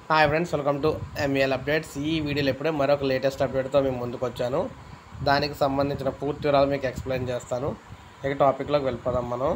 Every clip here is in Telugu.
హాయ్ ఫ్రెండ్స్ వెల్కమ్ టు ఎంఏఎల్ అప్డేట్స్ ఈ వీడియోలో ఇప్పుడే మరొక లేటెస్ట్ అప్డేట్తో మేము ముందుకు వచ్చాను దానికి సంబంధించిన పూర్తి వివరాలు మీకు ఎక్స్ప్లెయిన్ చేస్తాను ఇక టాపిక్లోకి వెళ్ళిపోదాం మనం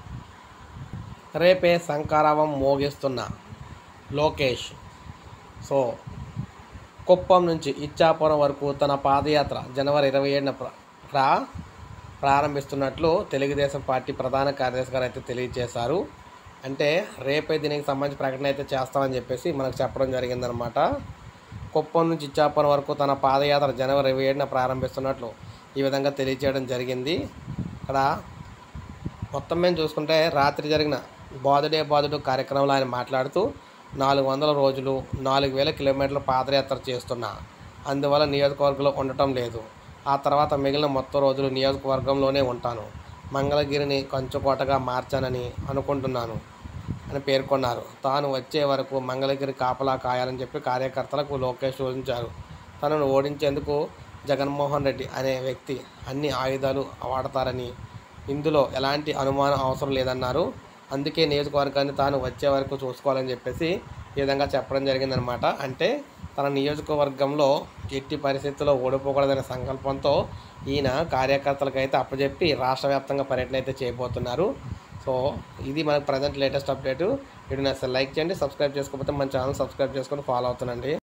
రేపే శంకారావం మోగిస్తున్న లోకేష్ సో కుప్పం నుంచి ఇచ్చాపురం వరకు తన పాదయాత్ర జనవరి ఇరవై ఏడున ప్ర ప్రా ప్రారంభిస్తున్నట్లు తెలుగుదేశం పార్టీ ప్రధాన కార్యదర్శి గారు అయితే తెలియజేశారు అంటే రేపే దీనికి సంబంధించి ప్రకటన అయితే చేస్తామని చెప్పేసి మనకు చెప్పడం జరిగిందనమాట కుప్పం నుంచి ఇచ్చాపురం వరకు తన పాదయాత్ర జనవరి ఇరవై ఏడున ప్రారంభిస్తున్నట్లు ఈ విధంగా తెలియజేయడం జరిగింది ఇక్కడ మొత్తం మేము చూసుకుంటే రాత్రి జరిగిన బాదుడే బాదుడు కార్యక్రమంలో ఆయన మాట్లాడుతూ నాలుగు వందల రోజులు నాలుగు వేల కిలోమీటర్ల పాదయాత్ర చేస్తున్నా అందువల్ల నియోజకవర్గంలో ఉండటం లేదు ఆ తర్వాత మిగిలిన మొత్తం రోజులు నియోజకవర్గంలోనే ఉంటాను మంగళగిరిని కంచుకోటగా మార్చానని అనుకుంటున్నాను అని పేర్కొన్నారు తాను వచ్చే వరకు మంగళగిరి కాపలా కాయాలని చెప్పి కార్యకర్తలకు లోకేష్ సూచించారు తనను ఓడించేందుకు జగన్మోహన్ రెడ్డి అనే వ్యక్తి అన్ని ఆయుధాలు వాడతారని ఇందులో ఎలాంటి అనుమానం అవసరం లేదన్నారు అందుకే నియోజకవర్గాన్ని తాను వచ్చే వరకు చూసుకోవాలని చెప్పేసి ఈ విధంగా చెప్పడం జరిగిందనమాట అంటే తన నియోజకవర్గంలో ఎట్టి పరిస్థితుల్లో ఓడిపోకూడదనే సంకల్పంతో ఈయన కార్యకర్తలకు అయితే అప్పచెప్పి రాష్ట్ర వ్యాప్తంగా పర్యటన అయితే చేయబోతున్నారు సో ఇది మనకు ప్రజెంట్ లేటెస్ట్ అప్డేట్ వీడియో నచ్చితే లైక్ చేయండి సబ్స్క్రైబ్ చేసుకోకపోతే మన ఛానల్ సబ్స్క్రైబ్ చేసుకొని ఫాలో అవుతుండండి